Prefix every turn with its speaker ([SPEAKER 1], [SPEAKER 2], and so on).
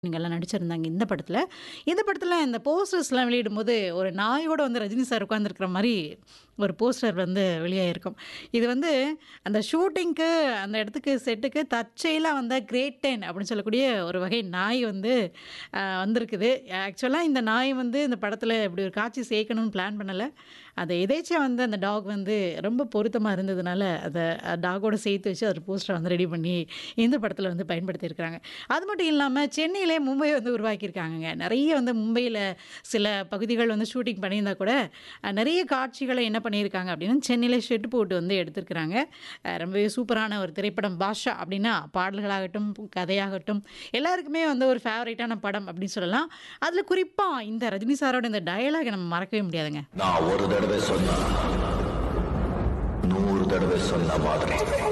[SPEAKER 1] இவங்கெல்லாம் நடிச்சிருந்தாங்க இந்த படத்துல. இந்த படத்துல இந்த போஸ்டர்ஸ்லாம் வெளியிடும்போது, ஒரு நாயோட வந்து ரஜினி சார் உட்கார்ந்திருக்கிற மாரி ஒரு போஸ்டர் வந்து வெளியாகிருக்கும். இது வந்து அந்த ஷூட்டிங்க்கு அந்த இடத்துக்கு செட்டுக்கு தற்செயலா வந்த கிரேட் டேன் அப்படின்னு சொல்லக்கூடிய ஒரு வகை நாய் வந்து அ வந்திருக்குது. ஆக்சுவலா இந்த நாய் வந்து இந்த படத்துல இப்படி ஒரு காட்சி சேர்க்கணும்னு பிளான் பண்ணல. அது எதேர்ச்சியா வந்து அந்த டாக் வந்து ரொம்ப பொருத்தமா இருந்ததுனால, அத டாகோட சேர்த்து வச்சு ஒரு போஸ்டர வந்து ரெடி பண்ணி இந்த படத்துல வந்து பயன்படுத்தியிருக்கிறாங்க. அது மட்டும் இல்லாம சென்னையிலே மும்பை வந்து உருவாக்கியிருக்காங்கங்க. நெறைய வந்து மும்பையில சில பகுதிகள் வந்து ஷூட்டிங் பண்ணியிருந்தா கூட, அ நெறைய காட்சிகள என்ன பண்ணியிருக்காங்க அப்படின்னா, சென்னையில ஷெட் போட்டு வந்து எடுத்திருக்கிறாங்க. அ ரொம்பவே சூப்பரான ஒரு திரைப்படம் பாஷா அப்படின்னா, பாடல்களாகட்டும், கதையாகட்டும் எல்லாருக்குமே வந்து ஒரு ஃபேவரைட்டான படம் அப்படின்னு சொல்லலாம். அதுல குறிப்பா இந்த ரஜினி சாரோட இந்த டயலாக நம்ம மறக்கவே முடியாதுங்க.
[SPEAKER 2] நான் ஒரு தடவை சொன்னா நூறு தடவை சொன்ன மாதிரி